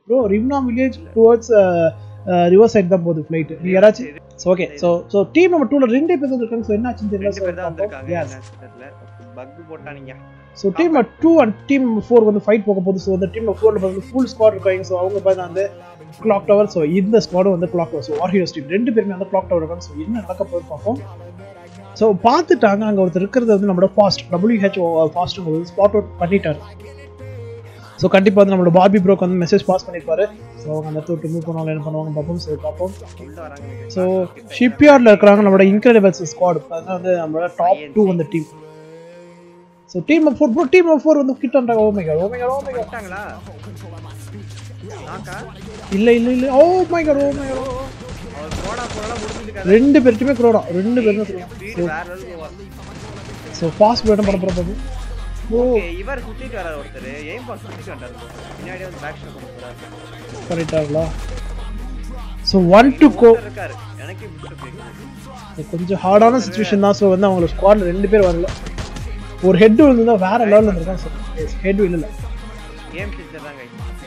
Bro ரிம்னா village towards river side தான் போகுது ஃப்ளைட் நீ யாராச்சும் okay so so team number டூல ரெண்டே பேர் தான் இருக்காங்க ஸோ என்ன ஆச்சுன்னு தெரியல ரெண்டு பேர் தான் வந்திருக்காங்க எஸ் என்ன தெரியல பக் போட்டானுங்க so team two and team four வந்து ஃபைட் போக போகுது ஸோ அந்த டீம் ஃபோரில் வந்து ஃபுல் ஸ்குவாட் இருக்காங்க ஸோ அவங்க பார்த்தா வந்து கிளாக் டவர் ஸோ இந்த ஸ்குவாடும் வந்து clock tower so war heroes team ரெண்டு பேருமே வந்து கிளாக் டவர் இருக்காங்க ஸோ என்ன நடக்க போகுது பார்ப்போம் ஸோ பார்த்துட்டாங்க அங்கே ஒருத்தர் இருக்கிறது வந்து நம்மளோட fast WHO fast spot out பண்ணிட்டாரு ஸோ கண்டிப்பாக வந்து நம்மளோட பார்பி ப்ரோக்கு வந்து மெசேஜ் பாஸ் பண்ணியிருப்பாரு ஸோ அவங்க அந்த இடத்த விட்டு மூவ் பண்ணுவாங்க என்ன பண்ணுவாங்க பார்ப்போம் ஸோ பார்ப்போம் உள்ள வராங்க ஸோ ஷிப்யார்டில் இருக்கிறாங்க நம்மளோட இன்க்ரெடிபிள்ஸ் ஸ்குவாட் அதான் வந்து நம்மளோட டாப் டூ அந்த team so team four bro team four வந்து கிட்ட வந்தாங்க oh my god oh my god oh my god வந்துட்டாங்களா நாக்கா இல்ல இல்ல இல்ல oh my god oh my god அவர் போடா போடா முடிஞ்சிருக்காரு ரெண்டு பேர்ட்டுமே க்ரோடா ரெண்டு பேருமே ஸ்பீடு வேற லெவலுக்கு ஸோ ஃபாஸ்ட் பேட்டும் பண்ண போகிற பாபு ஓ ஓகே இவர் சுத்திட்டு வராரு ஒருத்தர் எய்ம் பாஸ் சுத்திட்டு வந்தாரு bro. பின்னாடியே வந்து பேக் ஷாட் பண்ண போறாரு கரெக்டாங்களா ஸோ ஒன் டு கோ ஒருத்தர் இருக்காரு எனக்கு இப்படி கொஞ்சம் ஹார்டான சுச்சுவேஷன் தான் ஸோ வந்து அவங்களோட ஸ்குவாட்ல ரெண்டு பேர் வரல ஒரு ஹெட் விழுந்தா வேற லெவலில் இருந்திருக்கான் சார் ஹெட் இல்லை கேம் டீச்சர் தான் guys.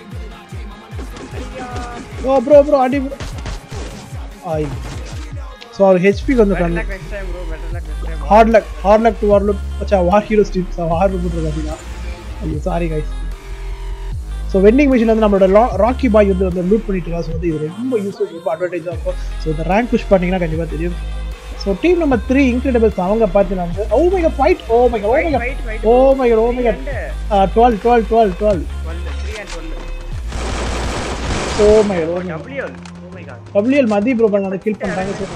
ஓ ப்ரோ ப்ரோ அடி ப்ரோ ஆய் ஸோ அவர் ஹெச்பிக்கு வந்து Better luck next time bro better luck next time hard luck hard luck to war look அச்சா war heroes team so war போட்டுருக்கு அப்படின்னா ஐயோ sorry guys so vending machine வந்து நம்மளோட ராக்கி பாய் வந்து வந்து லூட் பண்ணிட்டு இருக்கா ஸோ வந்து இது ரொம்ப யூஸ்ஃபுல் ரொம்ப அட்வான்டேஜாக இருக்கும் ஸோ இந்த ரேங்க் புஷ் பண்ணீங்கன்னா கண்டிப்பாக தெரியும் so team number three incredibles அவங்க பார்த்தீங்கன்னா oh my fight oh my oh my Fight, fight, oh my oh my and twelve twelve twelve twelve 12 3 and 12 oh my oh my WL oh my god W L Mathi bro பண்ண kill பண்ணிட்டாங்க so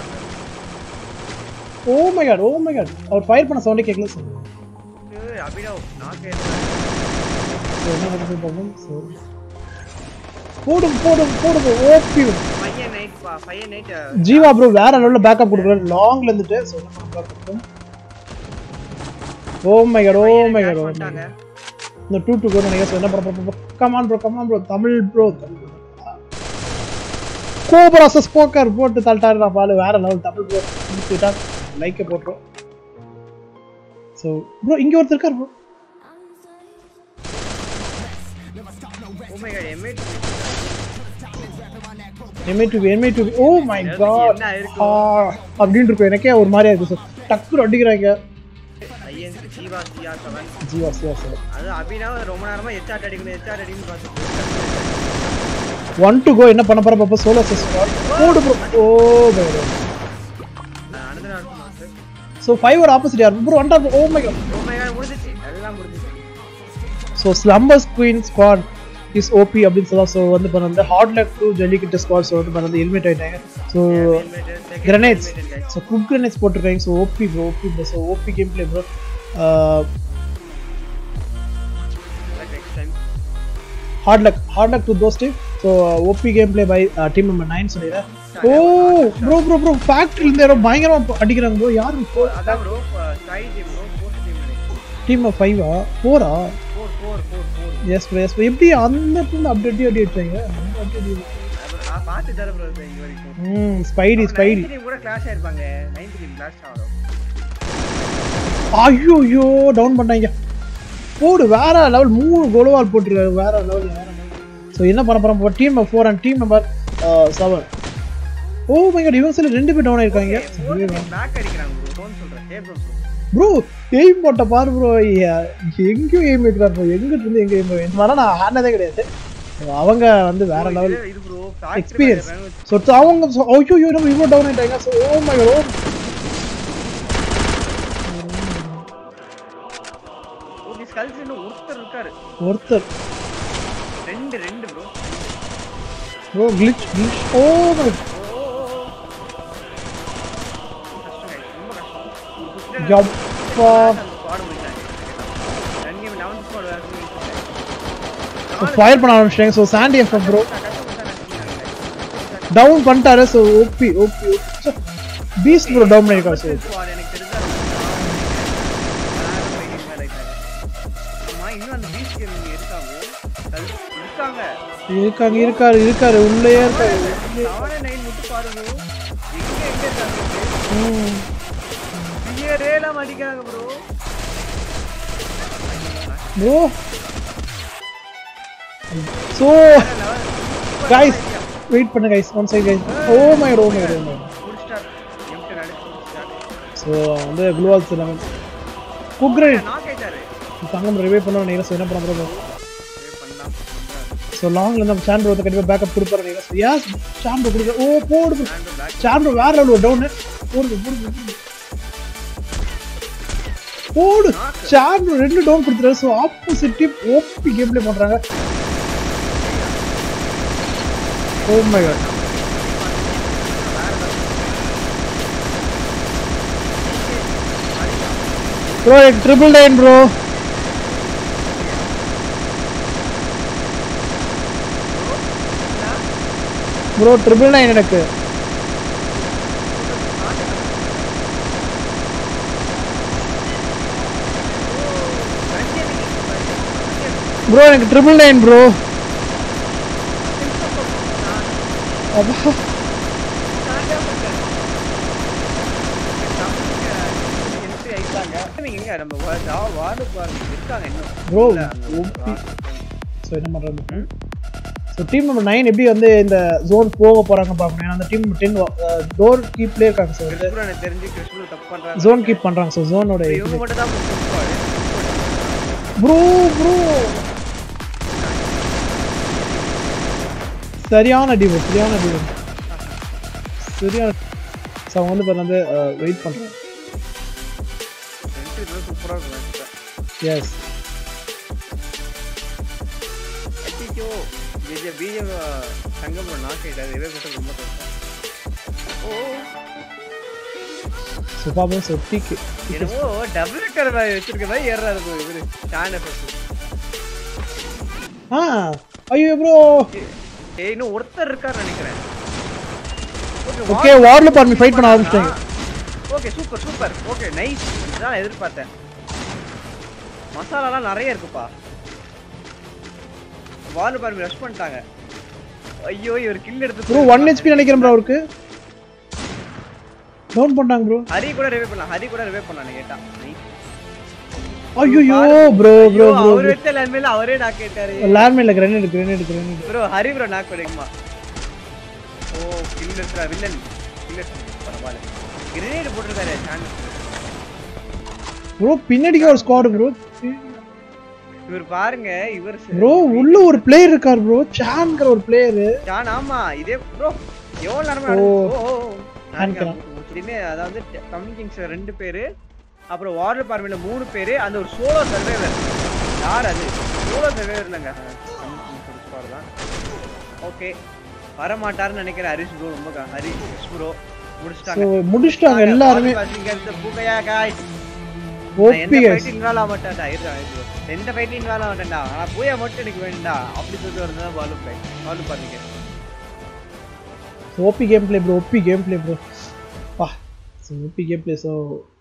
oh my god oh my god அவர் fire பண்ண சவுண்டே கேட்கல sir ஏய், அபினவ் நாக்கு so என்ன நடக்குது பார்ப்போம் ஸோ போடும் போடும் போடும் ஓபி பையன் நைட் பா பையன் நைட் ஜீவா ப்ரோ வேற லெவலில் பேக்கப் கொடுக்குறாரு லாங்ல இருந்துட்டு ஸோ என்ன பண்ண பார்ப்போம் oh my god oh my god oh my பண்ணிட்டாங்க இந்த டூ டூ நினைக்கிறேன் ஸோ என்ன பண்ண பார்ப்போம் come on bro come on bro Tamil bro கோபராசஸ் போக்கர் போட்டு தள்ளிட்டாரு நான் பாலு வேற லெவல் தமிழ் ப்ரோ முடிச்சுட்டா லைக்கை போட்டுரும் ஸோ ப்ரோ இங்கே ஒருத்தர் இருக்கார் bro oh my god M8 M A two M A two oh my god என்ன இருக்கு அப்படின்னு இருக்கும் எனக்கே ஒரு மாதிரியா இருக்கு சார் டக்குனு அடிக்கிறாங்க ஐயன் ஜீவா சியா செவன் ஜீவா சிவா சார் அது அபினவ் ரொம்ப நேரமா எச்ஆர் அடிக்கணும் எச்ஆர் அடிக்கணும் பார்த்து ஒன் டு கோ என்ன பண்ண போற பாப்பா சோலோ சிஸ்டம் போடு ப்ரோ ஓ மை காட் அனந்தரா இருக்கும் மாஸ்டர் ஸோ ஃபைவ் ஒரு ஆப்போசிட் யார் bro one oh my god oh my god முடிஞ்சிச்சு எல்லாம் முடிஞ்சிச்சு so slumbers queen squad is OP அப்படின்னு சொல்லலாம் ஸோ வந்து பண்ண ஹார்ட் லக் டூ ஜல்லிக்கிட்ட ஸ்குவாட் ஸோ வந்து பண்ண எலிமினேட் ஆயிட்டாங்க so grenades so cook grenades போட்டிருக்காங்க so OP bro OP bro so OP game play bro next time heart luck hard luck to those team so OP game play by team number nine சொல்லிடுறேன் oh bro bro bro ஃபேக்ட்ரியிலேருந்து யாரோ பயங்கரமாக அடிக்கிறாங்க bro யார் அதான் bro sky team bro fourth team team ஃபைவா ஃபோரா 4 4 4 4 yes bro yes bro எப்படி அந்த இடத்துல அப்படி அடி அடி அடிச்சாங்க நான் பார்த்து தர ப்ரோ இங்க வரைக்கும் ம் ஸ்பைடி ஸ்பைடி நைன்த் டீம் கூட கிளாஷ் ஆயிருப்பாங்க நைன்த் டீம் கிளாஷ் ஆகும் ஐயோ ஐயோ டவுன் பண்ணாங்க போடு வேற லெவல் மூணு கோலவால் போட்டிருக்காரு வேற லெவல் வேற ஸோ என்ன பண்ண போறோம் team four and team number seven oh my god இவங்க சில ரெண்டு பேர் டவுன் ஆயிருக்காங்க பேக் அடிக்கிறாங்க ப்ரோ ஃபோன் சொல்றேன் ஏ ப்ரோ ப்ரோ எய்ம் போட்ட பாரு ப்ரோ எங்கேயும் எய்ம் வைக்கிறார் ப்ரோ எங்கிட்ட இருந்து எங்க எய்ம் இந்த மாதிரிலாம் நான் ஆடினதே கிடையாது அவங்க வந்து வேற லெவல் இது ப்ரோ எக்ஸ்பீரியன்ஸ் ஸோ அவங்க so- ஐயோ ஐயோ நம்ம இவ்வளோ டவுன் ஆயிட்டாங்க so oh my god oh okay skulls இன்னும் ஒருத்தர் இருக்காரு ஒருத்தர் ரெண்டு ரெண்டு ப்ரோ ப்ரோ கிளிச் கிளிச் ஓ மை கஷ்டம் guys, ரொம்ப கஷ்டம் ஜப்பா ஸ்குவாட் முடிச்சாங்க ரன் கேம் 11th ஸ்குவாட் வேற ஃபயர் பண்ண ஆரம்பிச்சிட்டாங்க so Sandy FM bro down பண்ணிட்டாரு so OP OP beast bro down பண்ணிருக்காரு ஸோ ஸ்குவாட் எனக்கு தெரிஞ்சா ஆமா இன்னும் அந்த பீச் கேம் இங்க இருக்காங்க அது இருக்காங்க இருக்காங்க இருக்காரு இருக்காரு உள்ளேயே இருக்காரு நானே நைன் மட்டும் பாருங்க எங்க எங்க இருக்காங்க ம். பியரே எல்லாம் அடிக்கிறாங்க bro bro so guys wait பண்ணு guys one side guys oh my oh my oh my முடிச்சிட்டார் எம்டி அடிச்சு முடிச்சிட்டார் ஸோ வந்து குளோவால்ஸ் எல்லாமே குக்ரேட் நாக் ஆயிட்டாரு தங்கம் ரிவைவ் பண்ண நினைக்கிறேன் ஸோ என்ன பண்ண போகிறோம் Save பண்ணலாம் ஸோ லாங்ல நம்ம சாண்டோ வந்து கண்டிப்பாக பேக்கப் கொடுப்பாரு நினைக்கிறேன் யாஸ் சாண்டோ கொடுக்குற ஓ போடு ஹேண்ட் பேக் சாண்டோ வேற லெவல் டவுனு போடுது போடுது போடுது. போடு சாண்டோ ரெண்டு டவுன் கொடுத்துறாரு so opposite team OP game play பண்றாங்க ஓ மை காட் ப்ரோ எனக்கு triple nine bro bro triple nine எனக்கு ப்ரோ எனக்கு ட்ரிபிள் நைன் ப்ரோ அப்பா எங்க நம்ம வா- ஜா- வார்டு பாருங்க இருக்காங்க இன்னும் ப்ரோ இல்ல, அந்த ஓபி ஸோ என்ன பண்ணுறது ஸோ டீம் நம்பர் நைன் எப்படி வந்து இந்த ஜோன் போக போறாங்க பார்க்கணும் ஏன்னா அந்த டீம் டென் டோர் கீப்லேயே இருக்காங்க ஸோ வந்து கிறிஸ்புரோ எனக்கு தெரிஞ்சு கிறிஸ்புரோ தப்பு பண்றாங்க ஜோன் கீப் பண்றாங்க ஸோ ஜோனோட இவங்க மட்டும் தான் புஷ்பாடு ப்ரோ ப்ரோ சரியான அடி bro, சரியான அடி bro. சரியான ஸோ அவங்க வந்து இப்போ வந்து வெயிட் பண்ணுறாங்க சூப்பரா இருக்கும் எஸ் ஐயோ பிஜே பிஜே தங்கம் நாக் ஆயிட்டாரு இவே மட்டும் ரொம்ப கஷ்டம் ஓ ஸோ பாப்போம் ஸோ பீக்கு என்னமோ டபுள் கர் வச்சிருக்க மாதிரி ஏறாரு bro இவரு ஸ்டாண்ட் எஃபெக்ட் ஆ ஐயோ ப்ரோ ஏய் இன்னும் ஒருத்தர் இருக்காரு நினைக்கிறேன் ஓகே வார்ல பார்மி ஃபைட் பண்ண ஆரம்பிச்சிட்டாங்க okay super super okay nice இதான் நான் எதிர்பார்த்தேன் மசாலாலாம் நிறைய இருக்குப்பா வால் பார்மி ரஷ் பண்ணிட்டாங்க ஐயோ இவர் கில் எடுத்து ப்ரோ ஒன் ஹெச்பி நினைக்கிறேன் ப்ரோ அவருக்கு டவுன் பண்ணாங்க ப்ரோ ஹரி கூட ரிவே பண்ணலாம் ஹரி கூட ரிவே பண்ணலாம் கேட்டா Nice. ஐயோ ப்ரோ ப்ரோ ஐயோ, ப்ரோ அவர் வச்ச லேண்ட்மேல அவரே நான் கேட்டாரு லேண்ட்மைன்ல grenade grenade grenade bro Hari bro knock பண்ணிக்குமா ஓ கில் எடுத்துறா வில்லன் கில் எடுத்து பரவாயில்ல கிரேனேட் போட்டிருக்காரு சான்ஸ் ப்ரோ பின்னாடிக்கு ஒரு ஸ்குவாட் ப்ரோ இவர் பாருங்க இவர் ப்ரோ உள்ள ஒரு பிளேயர் இருக்கார் ப்ரோ சான்ங்கிற ஒரு பிளேயர் ஜான் ஆமா இதே ப்ரோ எவ்வளவு நேரமா ஓ. நடந்து- ஓ ஓ Hand நாங்க முடிச்சுட்டுமே அதாவது கம்மி கிங்ஸ் ரெண்டு பேரு அப்புறம் வார்டர் பார்வையில மூணு பேரு அந்த ஒரு சோலோ சர்வைவர் யார் அது சோலோ சர்வைவர் இல்லைங்க தான் ஓகே வர மாட்டாருன்னு நினைக்கிறேன் ஹரிஷ் ப்ரோ ரொம்ப க- ஹரிஷ் ப்ரோ ஸோ முடிச்சிட்டாங்க முடிச்சிட்டாங்க எல்லாருமே புகையா காய்ஸ் ஓபி எந்த கைஸ் ஃபைட் இன்வால்வ் ஆக மாட்டேன்டா இருக்கா எந்த ஃபைட் இன்வால்வ் ஆக மாட்டேன்டா ஆனா பூயா மட்டும் எனக்கு வேணும்டா அப்படி சொல்லிட்டு வரது பாலு ஃபைட் பாலு பாருங்க OP game play bro OP game play bro பா so OP game play so